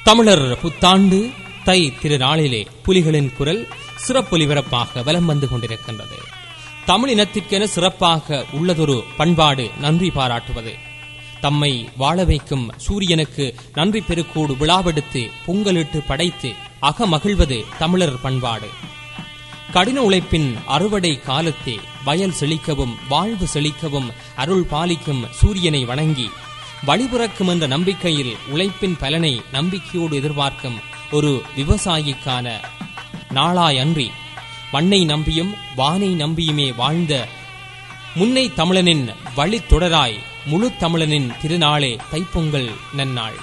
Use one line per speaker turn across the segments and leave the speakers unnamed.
தமிழர் புத்தாண்டு தை திருநாளிலே புலிகளின் குரல் சிறப்பொலிபரப்பாக வலம் வந்து கொண்டிருக்கின்றது தமிழினத்திற்கென சிறப்பாக உள்ளதொரு பண்பாடு நன்றி பாராட்டுவது தம்மை வாழ வைக்கும் சூரியனுக்கு நன்றி பெருக்கோடு விழாவெடுத்து பொங்கலிட்டு படைத்து அகமகிழ்வது தமிழர் பண்பாடு கடின உழைப்பின் அறுவடை காலத்தே வயல் செழிக்கவும் வாழ்வு செழிக்கவும் அருள் பாலிக்கும் சூரியனை வணங்கி வழிபிறக்கும் என்ற நம்பிக்கையில் உழைப்பின் பலனை நம்பிக்கையோடு எதிர்பார்க்கும் ஒரு விவசாயிக்கான நாளாயன்றி மண்ணை நம்பியும் வானை நம்பியுமே வாழ்ந்த முன்னை தமிழனின் வழித்தொடராய் முழு தமிழனின் திருநாளே தைப்பொங்கல் நன்னாள்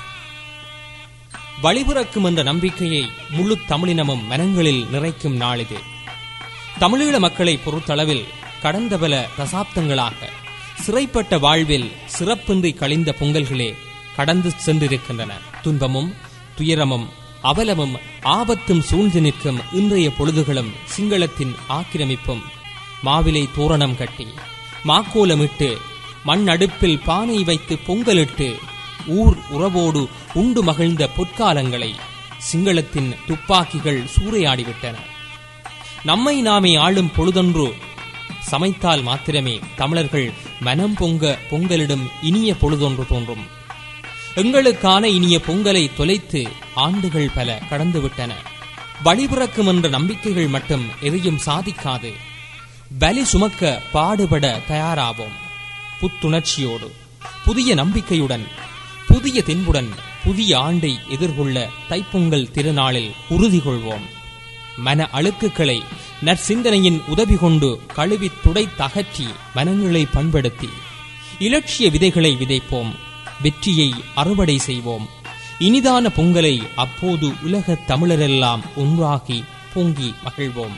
வழிபிறக்கும் என்ற நம்பிக்கையை முழு தமிழினமும் மனங்களில் நிறைக்கும் நாள் இது தமிழீழ மக்களை பொறுத்தளவில் கடந்த பல தசாப்தங்களாக சிறைப்பட்ட வாழ்வில் சிறப்பின்றி கழிந்த பொங்கல்களே கடந்து சென்றிருக்கின்றன துன்பமும் துயரமும் அவலமும் ஆபத்தும் சூழ்ந்து நிற்கும் இன்றைய பொழுதுகளும் சிங்களத்தின் ஆக்கிரமிப்பும் மாவிலை தோரணம் கட்டி மாக்கோலமிட்டு மண் அடுப்பில் பானை வைத்து பொங்கலிட்டு ஊர் உறவோடு உண்டு மகிழ்ந்த பொற்காலங்களை சிங்களத்தின் துப்பாக்கிகள் சூறையாடிவிட்டன நம்மை நாமே ஆளும் பொழுதொன்று சமைத்தால் மாத்திரமே தமிழர்கள் மனம் பொங்க பொங்கலிடும் இனிய பொழுதொன்று தோன்றும் எங்களுக்கான இனிய பொங்கலை தொலைத்து ஆண்டுகள் பல கடந்துவிட்டன வழிபிறக்கும் என்ற நம்பிக்கைகள் மட்டும் எதையும் சாதிக்காது பலி சுமக்க பாடுபட தயாராவோம் புத்துணர்ச்சியோடு புதிய நம்பிக்கையுடன் புதிய தென்புடன் புதிய ஆண்டை எதிர்கொள்ள தைப்பொங்கல் திருநாளில் உறுதி கொள்வோம் மன அழுக்குகளை நற்சிந்தனையின் உதவி கொண்டு கழுவி துடை தகற்றி மனங்களை பண்படுத்தி இலட்சிய விதைகளை விதைப்போம் வெற்றியை அறுவடை செய்வோம் இனிதான பொங்கலை அப்போது உலக தமிழரெல்லாம் ஒன்றாகி பொங்கி மகிழ்வோம்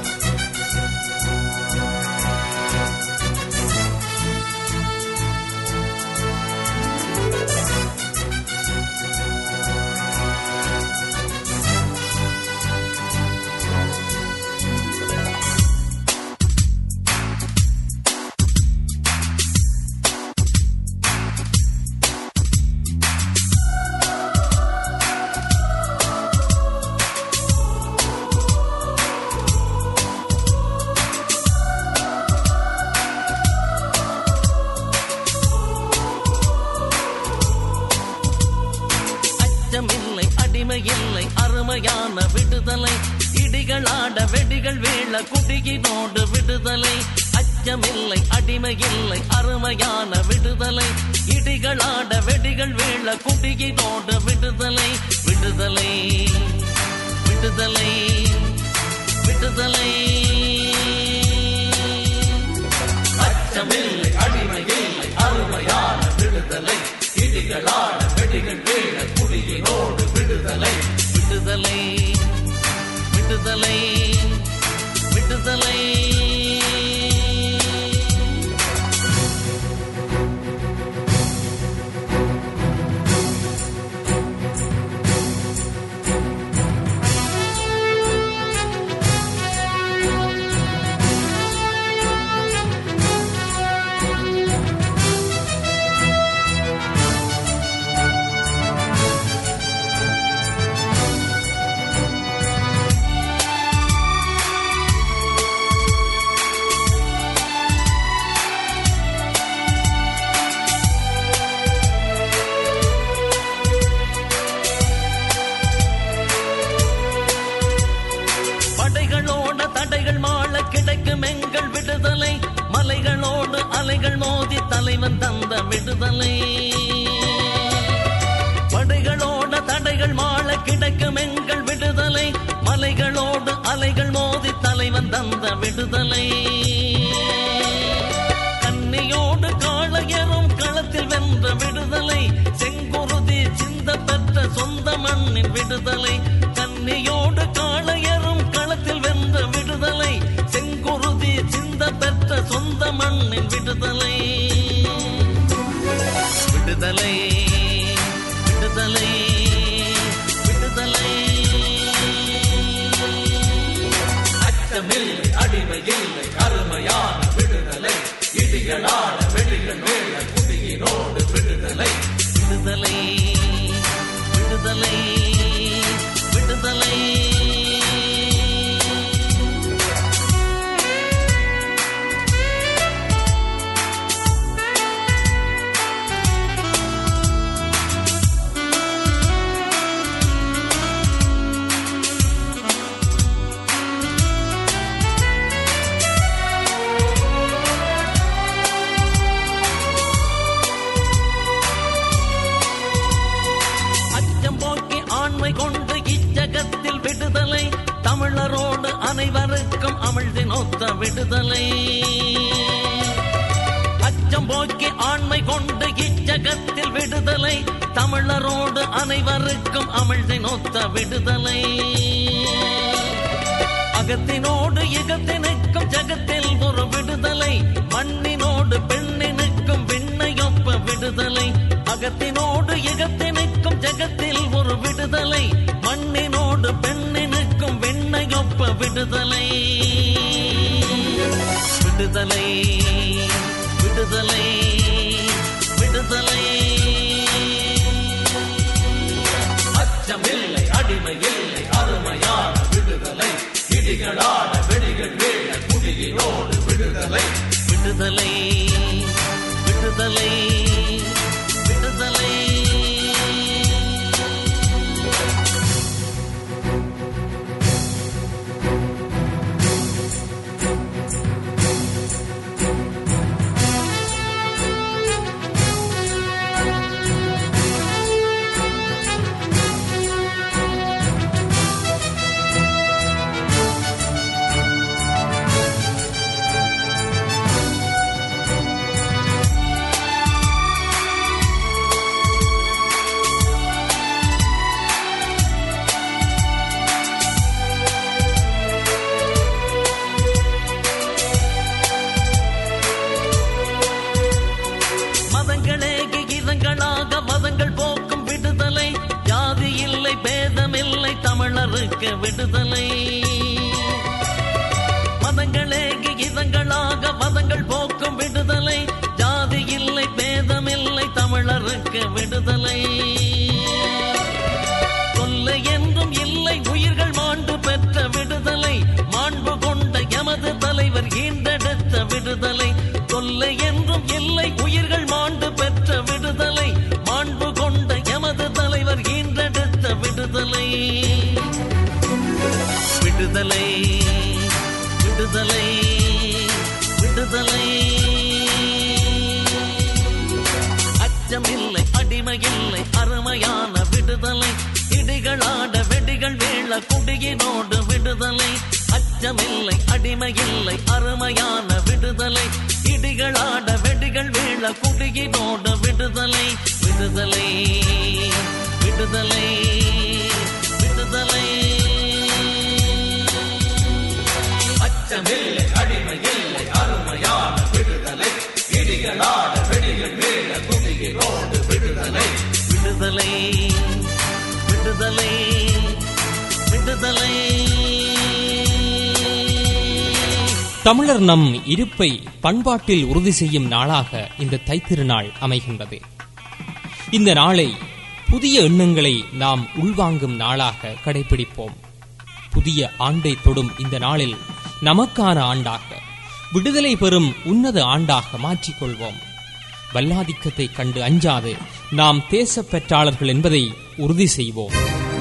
அச்சமில்லை அடிமையில்லை அருமையான விடுதலை இடிகளாட வெடிகள் வீழ குடியினோடு விடுதலை அச்சமில்லை அடிமையில்லை அருமையான விடுதலை இடிகளாட வெடிகள் வீழ குடியினோடு விடுதலை விடுதலை விடுதலை விடுதலை அச்சமில்லை அடிமையில்லை அருமையான விடுதலை இடிகளாட வெடிகள் வீழ குடியினோடு விடுதலை விடுதலை விடுதலை விடுதலை படைகளோட தடைகள் மாள கிடைக்கும் எங்கள் விடுதலை மலைகளோடு அலைகள் மோதி தலைவன் தந்த விடுதலை படைகளோட தடைகள் மாள கிடைக்கும் எங்கள் விடுதலை மலைகளோடு அலைகள் மோதி தலைவன் தந்த விடுதலை கன்னியோடு காளையரும் களத்தில் வென்ற விடுதலை செங்குருதி சிந்த பெற்ற சொந்த மண்ணின் விடுதலை கன்னியோடு காளையரும் களத்தில் வென்ற விடுதலை செங்குருதி சிந்த பெற்ற சொந்த மண்ணின் விடுதலை விடுதலை விடுதலை விடுதலை அச்சமில்லை அடிமையில்லை அருமையான விடுதலை இடிகளான வெடிகள் மேல குடியினோடு விடுதலை விடுதலை விடுதலை அனைவருக்கும் அமிழ்தினொத்த விடுதலை அச்சம் போக்கி ஆண்மை கொண்டு இச்சகத்தில் விடுதலை தமிழரோடு அனைவருக்கும் அமிழ்தினொத்த விடுதலை அகத்தினோடு இகத்தினுக்கும் ஜகத்தில் ஒரு விடுதலை மண்ணினோடு பெண்ணினுக்கும் விண்ணையொப்ப விடுதலை அகத்தினோடு இகத்தினுக்கும் ஜகத்தில் ஒரு விடுதலை மண்ணினோடு பெண்ணினுக்கும் விண்ணையொப்ப விடுதலை விடுதலை விடுதலை விடுதலை அச்சமில்லை அடிமை இல்லை அருமையான விடுதலை இடிகளான வெடிகள் வீழ குடியினோடு விடுதலை விடுதலை விடுதலை விடுதலை மதங்களே இதங்களாக மதங்கள் போக்கும் விடுதலை ஜாதி இல்லை பேதமில்லை தமிழருக்கு விடுதலை மதங்களே இதங்களாக மதங்கள் போக்கும் விடுதலை ஜாதி இல்லை பேதமில்லை தமிழருக்கு விடுதலை தொல்லை என்றும் இல்லை உயிர்கள் மாண்பு பெற்ற விடுதலை மாண்பு கொண்ட எமது தலைவர் ஈண்டெடுத்த விடுதலை தொல்லை என்றும் இல்லை உயிர்கள் மாண்பு பெற்ற விடுதலை மாண்பு கொண்ட எமது தலைவர் ஈண்டெடுத்த விடுதலை விடுதலை விடுதலை விடுதலை அச்சமில்லை அடிமையில்லை அருமையான விடுதலை இடிகளாட வெடிகள் வீழ குடியினோடு விடுதலை அச்சமில்லை அடிமையில்லை அருமையான விடுதலை இடிகளாட வெடிகள் வீழ குடியினோடு விடுதலை விடுதலை விடுதலை விடுதலை அச்சமில்லை அடிமையில்லை அருமையான விடுதலை இடிகளாட வெடிகள் வீழ குடியினோடு விடுதலை விடுதலை விடுதலை விடுதலை
தமிழர் நம் இருப்பை பண்பாட்டில் உறுதி செய்யும் நாளாக இந்த தைத்திருநாள் அமைகின்றது இந்த நாளை புதிய எண்ணங்களை நாம் உள்வாங்கும் நாளாக கடைபிடிப்போம் புதிய ஆண்டை தொடும் இந்த நாளில் நமக்கான ஆண்டாக விடுதலை பெறும் உன்னத ஆண்டாக மாற்றிக்கொள்வோம் வல்லாதிக்கத்தை கண்டு அஞ்சாது நாம் தேசப் பெற்றாளர்கள் என்பதை உறுதி செய்வோம்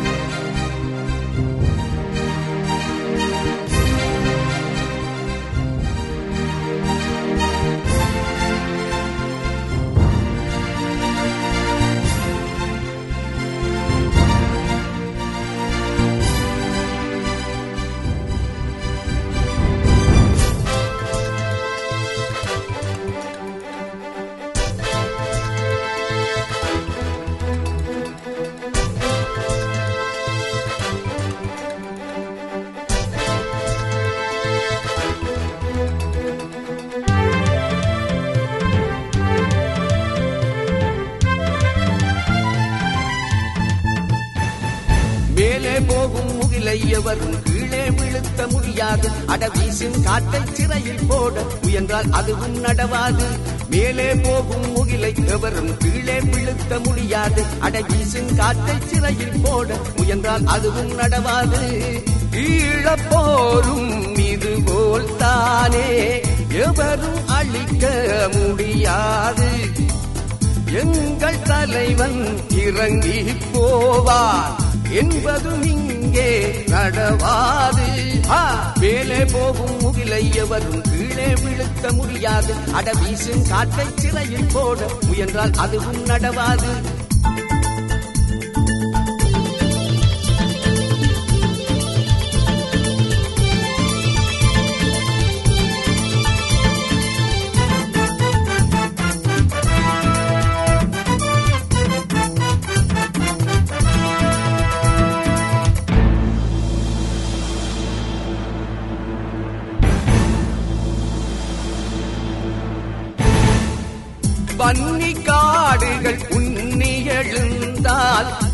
மேலே போகும் முகிலை எவரும் கீழே விழுத்த முடியாது அடவீசும் காற்றை சிறையில் போட முயன்றால் அதுவும் நடவாது மேலே போகும் முகிலை எவரும் கீழே விழுத்த முடியாது அடவீசும் காற்றை சிறையில் போட முயன்றால் அதுவும் நடவாது ஈழப்போரும் இது போல் தானே எவரும் அழிக்க முடியாது எங்கள் தலைவன் இறங்கி போவார் என்பதும் இங்கே நடவாது ஆ, மேலே போகும் முகிலை எவரும் கீழே விழுத்த முடியாது அட வீசும் காற்றை சிறையில் போட முயன்றால் அதுவும் நடவாது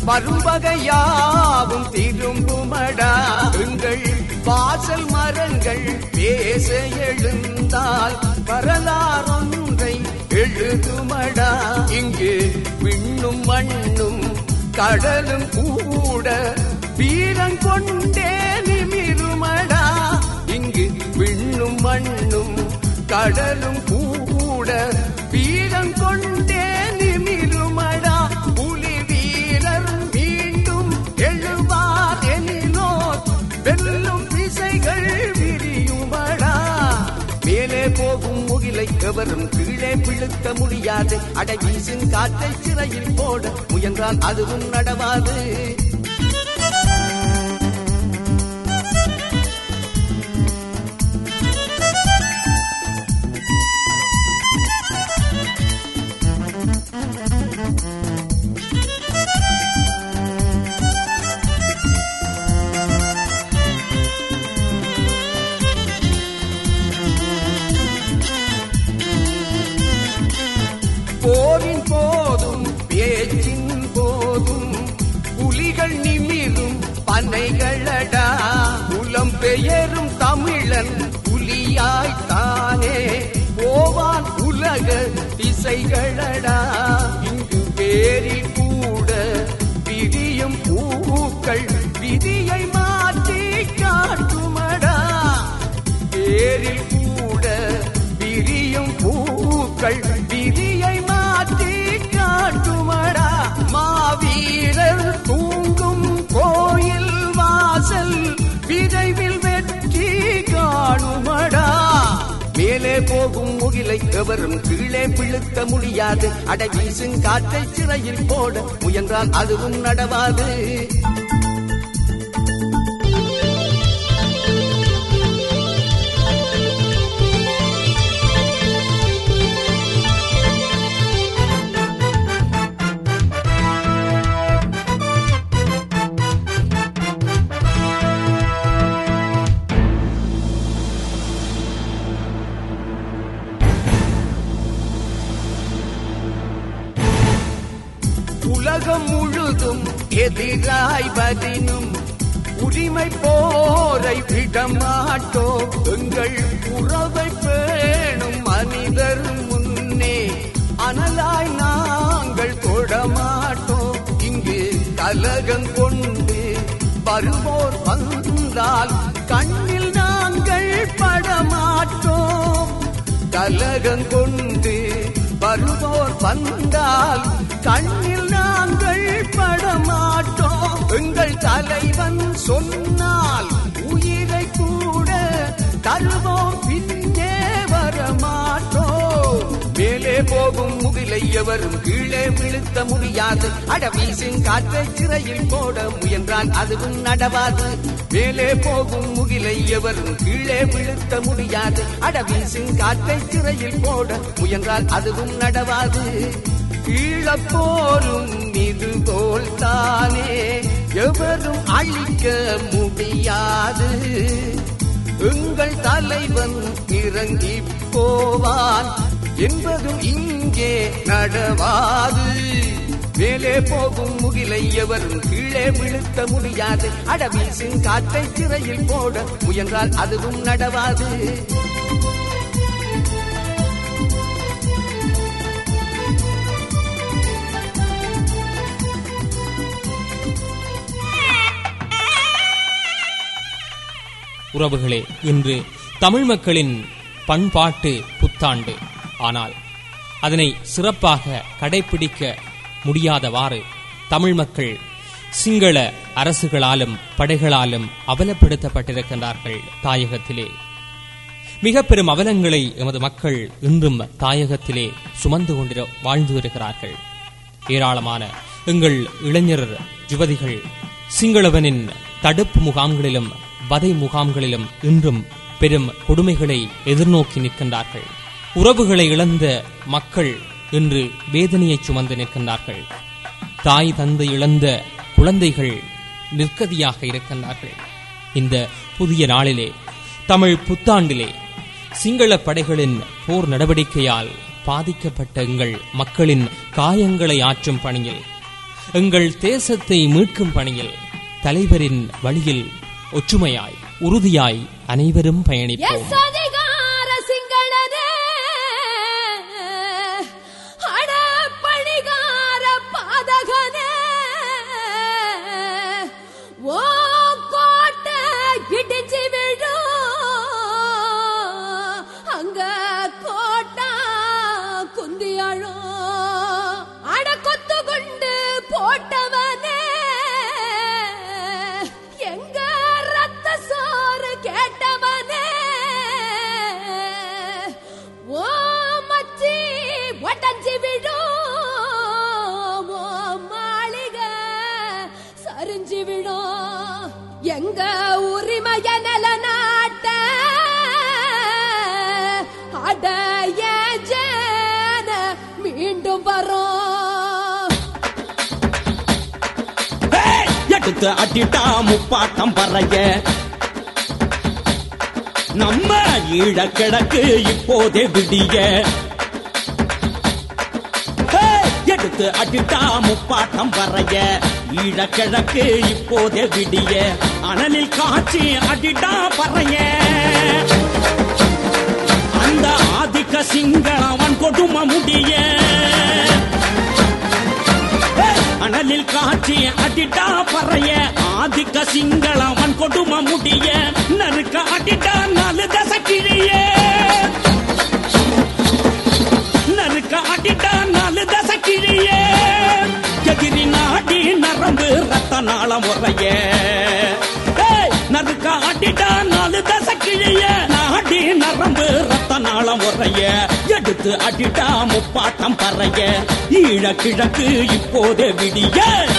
வரும்பகையாவும் திரும்புமடா எங்கள் வாசல் மரங்கள் பேச எழுந்தால் வரலாறொன்றை எழுதுமடா இங்கு விண்ணும் மண்ணும் கடலும் கூட வீரன் கொண்டே நிமிருமடா இங்கு விண்ணும் மண்ணும் கடலும் கூட வீரன் கொண்டே நிமிருமடா புலி வீரர் மீண்டும் எழுவார் எனிலோ வெல்லும் திசைகள் விரியுமடா மேலே போகும் முகிலை எவரும் கீழே பிழுக்க முடியாது அடை வீசும் காற்றை சிறையில் போட முயன்றால் அதுவும் நடவாது போரின் போதும் பேச்சின் போதும் புலிகள் நிமிரும் பனைகளடா புலம் பெயரும் தமிழன் புலியாய்த்தானே போவான் உலக திசைகளடா இங்கு பேரில் கூட விதியும் பூக்கள் விதியை மாற்றி காட்டுமடா பேரில் கூட விரியும் பூக்கள் விதியை மாற்றி காட்டுமடா மாவீரர் தூங்கும் கோயில் வாசல் விரைவில் வெற்றி காணுமடா மேலே போகும் முகிலை எவரும் கீழே பிழுக்க முடியாது அடை வீசும் காற்றை சிறையில் போட முயன்றால் அதுவும் நடவாது உலகம் முழுதும் எதிராய் வரினும் உரிமை போரை விடமாட்டோம் எங்கள் உறவை பேணும் மனிதர் முன்னே அனலாய் நாங்கள் தொடமாட்டோம் இங்கு கலகம் கொண்டு வருவோர் வந்தால் கண்ணில் நாங்கள் படமாட்டோம் கலகம் கொண்டு வருவோர் வந்தால் கண்ணில் நாங்கள் படமாட்டோம் எங்கள் தலைவன் சொன்னால் உயிரை கூட தருவோம் பின்னே வரமாட்டோம் மேலே போகும் முகிலை எவரும் கீழே விழுத்த முடியாது அட வீசும் காற்றை சிறையில் போட முயன்றால் அதுவும் நடவாது மேலே போகும் முகிலை எவரும் கீழே விழுத்த முடியாது அட வீசும் காற்றை சிறையில் போட முயன்றால் அதுவும் நடவாது ஈழப்போரும் இது போல் தானே எவரும் அழிக்க முடியாது எங்கள் தலைவன் இறங்கி போவான் என்பதும் இங்கே நடவாது மேலே போகும் முகிலை எவரும் கீழே விழுத்த முடியாது அடவீசின் காற்றை சிறையில் போட முயன்றால் அதுவும் நடவாது
உறவுகளே இன்று தமிழ் மக்களின் பண்பாட்டு புத்தாண்டு ஆனால் அதனை சிறப்பாக கடைபிடிக்க முடியாதவாறு தமிழ் மக்கள் சிங்கள அரசுகளாலும் படைகளாலும் அவலப்படுத்தப்பட்டிருக்கின்றார்கள் தாயகத்திலே மிக பெரும் அவலங்களை எமது மக்கள் இன்றும் தாயகத்திலே சுமந்து கொண்டிர வாழ்ந்து வருகிறார்கள் ஏராளமான எங்கள் இளைஞர் யுவதிகள் சிங்களவனின் தடுப்பு முகாம்களிலும் வதை முகாம்களிலும் இன்றும் பெரும் கொடுமைகளை எதிர்நோக்கி நிற்கின்றார்கள் உறவுகளை இழந்த மக்கள் இன்று வேதனையை சுமந்து நிற்கின்றார்கள் தாய் தந்தை இழந்த குழந்தைகள் நிற்கதியாக இருக்கின்றார்கள் இந்த புதிய நாளிலே தமிழ் புத்தாண்டிலே சிங்கள படைகளின் போர் நடவடிக்கையால் பாதிக்கப்பட்ட எங்கள் மக்களின் காயங்களை ஆற்றும் பணியில் எங்கள் தேசத்தை மீட்கும் பணியில் தலைவரின் வழியில் ஒற்றுமையாய் உறுதியாய் அனைவரும் பயணிப்போம்
எஸ் அதிகார சிங்களரே அடப்பணிகார பாதகனே ஓ கோட்டை இடிச்சு விடும் அங்க கோட்டா குந்தியழும் அட கொத்து கொண்டு போட்டவனே எங்க ரத்த சோறு கேட்டவனே ஓ மச்சி ஒட்டஞ்சி விடும் ஓ மாளிகை சரிஞ்சு விடும் எங்க உரிமைய நிலநாட்ட அடைய ஜன மீண்டும் வரும்
ஏய், எடுத்து அடிட்டா முப்பாட்டம் பறைய நம்ம ஈழ கிழக்கு இப்போதே விடிய ஏய், எடுத்து அடிட்டா முப்பாட்டம் பறைய ஈழ கிழக்கு இப்போதே விடிய அனலில் காய்ச்சி அடிட்டா பறைய அந்த ஆதிக்க சிங்களவன் கொடும முடிய அனலில் காட்சி அடிட்டா பறைய ஆதிக்க சிங்களவன் கொடும முடிய நறுக்க அடிட்டா நாலு தசை கிழிய நறுக்க அடிட்டா நாலு தசை கிழிய எதிரி நாடி நரம்பு ரத்த நாளம் உறைய ஏய், நறுக்க அடிட்டா நாலு தசை கிழிய நாடி நரம்பு ரத்த நாளம் உறைய எடுத்து அடிட்டா முப்பாட்டம் பறைய ஈழ கிழக்கு இப்போதே விடிய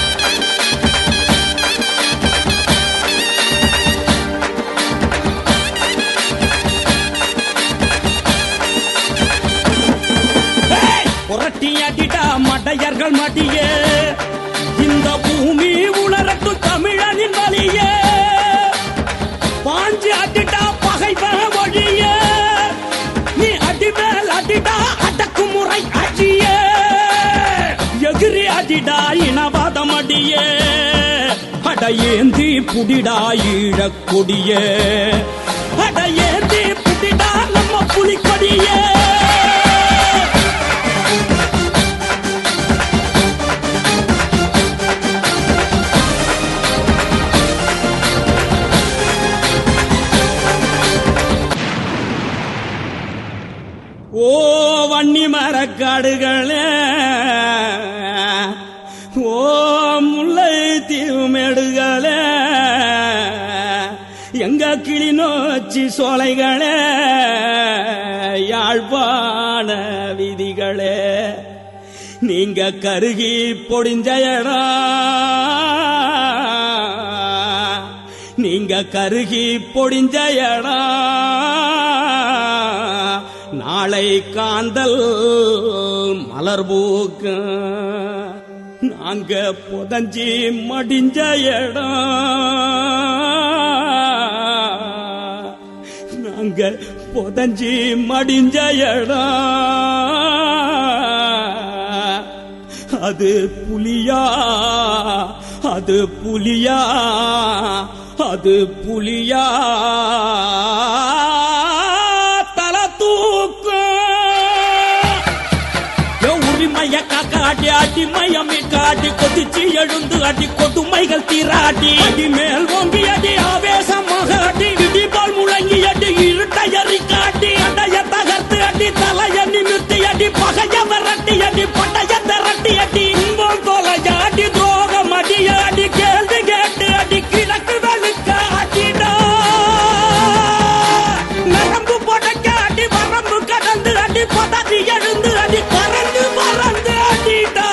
ஏய், புரட்டி அடிடா மடையர்கள் மடியே இந்த பூமி உணரட்டும் தமிழனின் வழியே பாஞ்சு அடிடா பகைவன வழியே நீ அடிமேல் அடிடா அடக்குமுறை அடியே எகிரி அடிடா இனவாதம் அடியே அடையேந்தி புடிடா ஈழக் கொடியே அடையேந்தி புடிடா நம்ம புலிக்கொடியே ஓ வன்னி மரக்காடுகளே ஓ முல்லை தீவுமேடுகளே எங்க கிளிநொச்சி சோலைகளே யாழ்ப்பாண வீதிகளே நீங்க கருகி பொடிஞ்ச இடம் நீங்க கருகி பொடிஞ்ச இடம் நாளை காந்தல் மலர் பூக்கு நாங்க புதஞ்சி மடிஞ்ச இடம் நாங்க புதஞ்சி மடிஞ்ச இடம் அது புலியா அது புலியா அது புலியா தல தூக்கும் உரிமைய காக்காடி அடி மயமே காடி கொதிச்சு எழுந்து அடி கொடுமைகள் தீராடி அடி மேல் ஓங்கி அடி ஆவேசமாக அடி இடி போல் முழங்கி அடி இருட்டையறி காட்டி அடைய தகர்த்து அடி தலைய நிமிர்த்தி அடி பகைய விரட்டி அடி படைய திரட்டி அடி இன்பம் தொலைய அடி துரோகம் அடி அடி கேள்வி கேட்டு அடி கிழக்கு வெளுக்க அடிடா நரம்பு புடைக்க அடி வரம்பு கடந்து அடி பதறி எழுந்து அடி பறந்து பறந்து அடிடா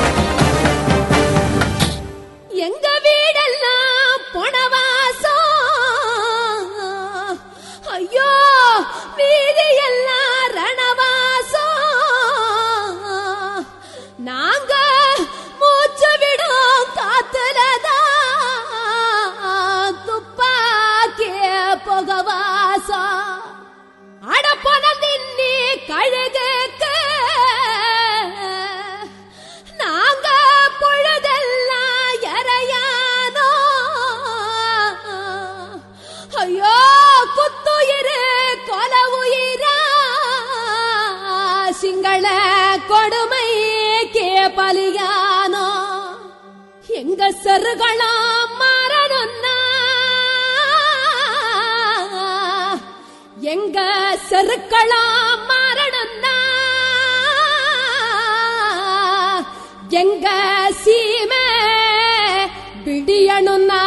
எங்க வீடெல்லாம் பொணவாசம் ஐயோ குத்துயிரு கொல உயிரா சிங்கள கொடுமைக்கே பலியானோ எங்க செருகளாம் மாறணும்னா எங்க செருக்களா மாறணும்னா எங்க சீமை விடியணும்னா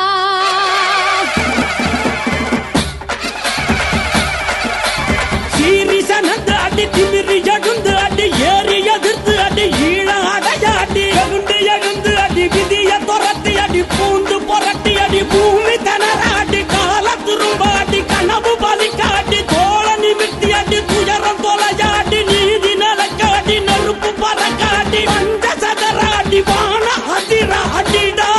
சீரிசனந்து அடி திமிரி எழுந்து அடி ஏறி எதிர்த்து அடி ஈழ அடைய அடி எழுந்து எழுந்து அடி விதிய துரத்தி அடி பூந்து புரட்டி அடி பூமி தனர அடி கால திரும்ப அடி கனவு பலிக்க அடி தோள நிமித்தி அடி துயரம் தொலையாடி நீதி நிலக்க அடி நெருப்பு பறக்க அடி பஞ்ச சதர அடி வான அதிர அடிடா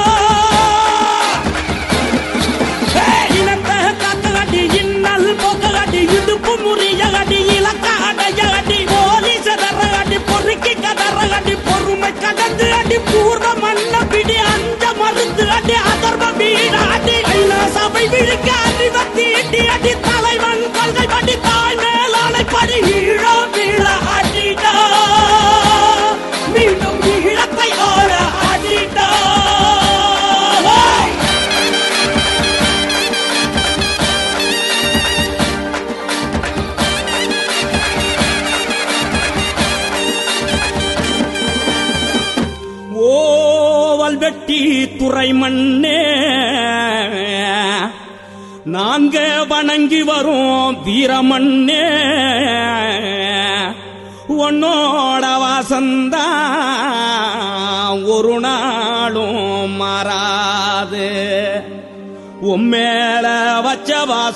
இனத்தை காத்தகடி இன்னல் போக்ககடி இடுப்பு முறியகடி இலக்க அடையகடி போலீஸ் தரகடி பொறுக்கி கதறகடி பொறுமை கடந்து அடி பூர்வ மண்ண பிடி அஞ்ச மறுத்து அடி அதர்வ வீடு அடி ஐநா சபை விழிக்க அறிவத்தி இட்டி அடி தலைவன் கொள்கை படி தாய் மேலாளை படி ஈழோ வீழ அடிடா மீண்டும் ஈழத்தை ஆள அடிடா Hey! ஓவல் வெட்டி துறை மண்ணே நான்க வணங்கி வரும் வீரமண்ணே உன்னோட வாசந்தா ஒரு நாளும் மாறாது உம்மேல வச்ச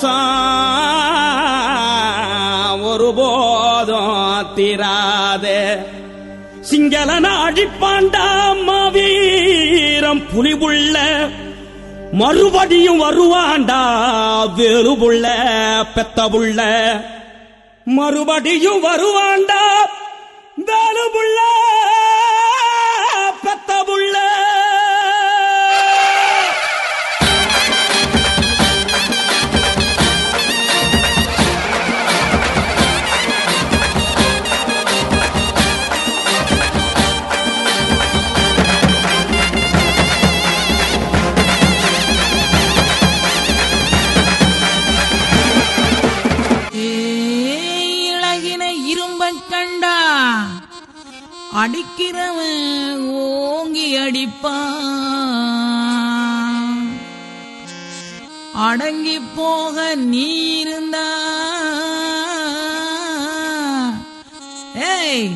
வாசம் ஒருபோதும் தீராதே சிங்கள நாடிப்பாண்டா மாவீரம் புலிபுள்ள மறுபடியும் வருவாண்டா வேலுபுள்ள பெத்தபுள்ள மறுபடியும் வருவாண்டா வேலுபுள்ள பெத்தபுள்ள
இழகின இரும்பக் கண்டா அடிக்கிறவன் ஓங்கி அடிப்பான் அடங்கி போக நீ இருந்தா ஏய்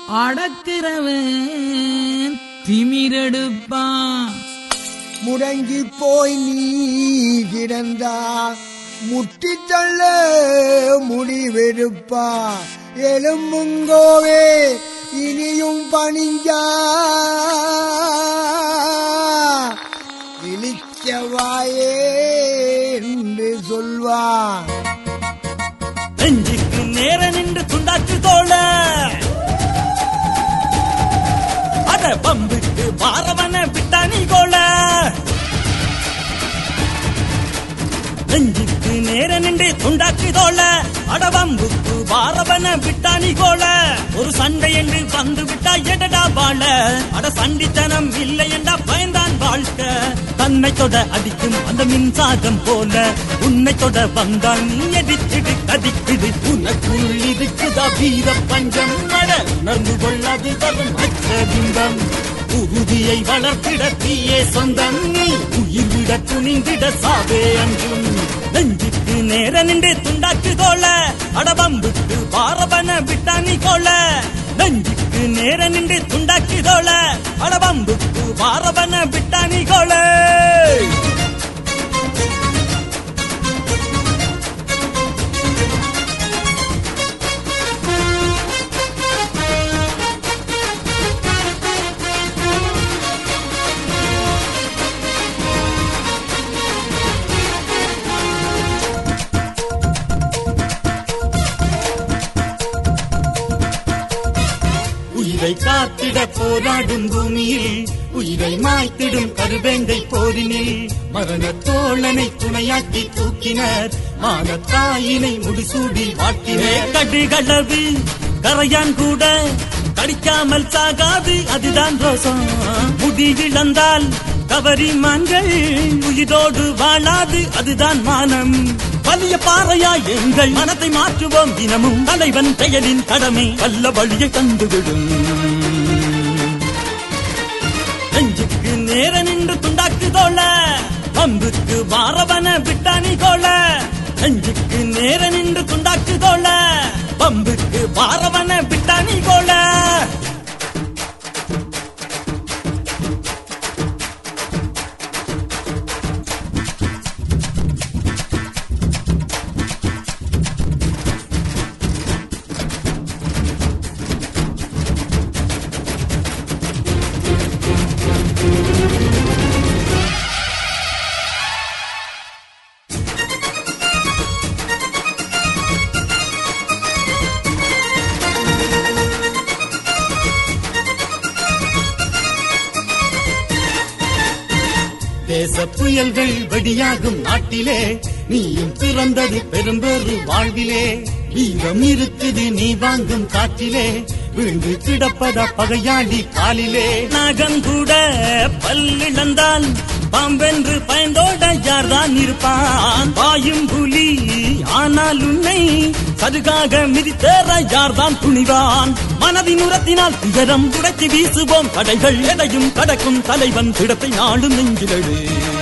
அடக்கிறவன் திமிரெடுப்பான்
முடங்கி போய் நீ கிடந்தா முட்டி தள்ள முடிவெடுப்பா எலும்புங்கோவே இனியும் பணிஞ்சா இழிச்சவாயே என்று சொல்வான்
நெஞ்சுக்கு நேர நின்று துண்டாச்சு தோழ அட பம்புக்கு பாரவன விட்டானி கோல நெஞ்சுக்கு நேர நின்று துண்டாச்சு தோழ அட பம்புக்கு பாரவன விட்டானி கோல ஒரு சண்டை என்று வந்து விட்டா எடடா வாழ அட சண்டித்தனம் இல்லை என்றா பயந்தான் வாழ்க்கை தன்னை தொட அடிக்கும் அந்த மின்சாரம் போல உன்னை தொட வந்தால் நீ அடிச்சிடு கதிக்குது உனக்குள் இருக்குதா வீர பஞ்சம் நட உணர்ந்து கொள்ளாது வரும் அச்ச பிம்பம் உறுதியை வளர்த்திட தீயே சொந்தம் நீ உயிர் விட துணிந்திட சாவே அஞ்சும் நெஞ்சுக்கு நேர நின்று துண்டாக்கு தோழ அடபம்புக்கு பாரபன விட்டானி கோல நெஞ்சுக்கு நேர நின்று துண்டாக்கி தோழ அடபம்புக்கு பாரபன விட்டானி கோல உயிரை காத்திட போராடும் பூமியில்
உயிரை மாய்த்திடும் கருவேங்கை போரினில் மரண தோழனை துணையாக்கி தூக்கினர் மானத்தாயினை முடிசூடி வாழ்த்தினர்
கடுகளவு கரையான் கூட கடிக்காமல் சாகாது அதுதான் ரோசம் முடி இழந்தால் கவரி மான்கள் உயிரோடு வாழாது அதுதான் மானம் வலிய பாறையா எங்கள் மனத்தை மாற்றுவோம் தினமும் தலைவன் செயலின் கடமை வல்ல வழியை தந்துவிடும் நெஞ்சுக்கு நேர நின்று துண்டாக்கு தோழ பம்புக்கு வாரவன விட்டானி கோல நெஞ்சுக்கு நேர நின்று துண்டாக்கு தோழ பம்புக்கு வாரவன விட்டானி கோல
தேச புயல்கள் வெடியாகும் நாட்டிலே நீயும் பிறந்தது பெரும்பெரு வாழ்விலே வீரம் இருக்குது நீ வாங்கும் காற்றிலே வீழ்ந்து கிடப்பதா பகையாளி காலிலே
நாகம் கூட பல்லிழந்தால் பாம்பென்று பயந்தோட யார்தான் இருப்பான் பாயும் புலி ஆனால் உன்னை சருகாக மிதித்தேற யார்தான் துணிவான் மனதின் உரத்தினால் துயரம் துடைத்து வீசுவோம் தடைகள் எதையும் கடக்கும் தலைவன் திடத்தை நாடும் நெஞ்சிலடு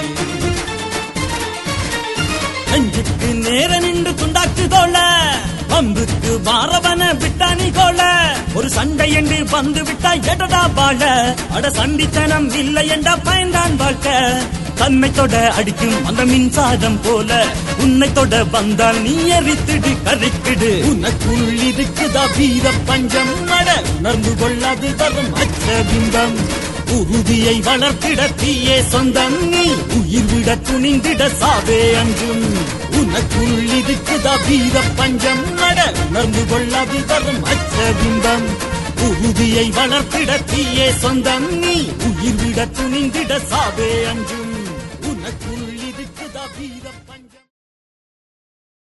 நெஞ்சுக்கு நேர நின்று துண்டாக்கு தோழ பம்புக்கு வாரவன விட்டானி கோல ஒரு சண்டை என்று வந்து விட்டா எடடா வாழ அட சண்டித்தனம் இல்லை என்ற பயன்தான் வாழ்க்கை தன்னை தொட அடிக்கும் அந்த மின்சாரம் போல உன்னை தொட வந்தால் நீ எரித்திடு கரிக்கிடு
உனக்குள் இருக்குதா வீர பஞ்சம் நட உணர்ந்து கொள்ளாது வரும் அச்ச பிம்பம்
உறுதியை வளர்த்திட தீயே சொந்தம் நீ உயிர் விட துணிந்திட சாவே அஞ்சும்
உனக்குள் இருக்குதா வீர பஞ்சம் நட உணர்ந்து கொள்ளாது வரும் அச்ச பிம்பம்
உறுதியை வளர்த்திட தீயே சொந்தம் நீ உயிர் விட துணிந்திட சாவே அஞ்சும்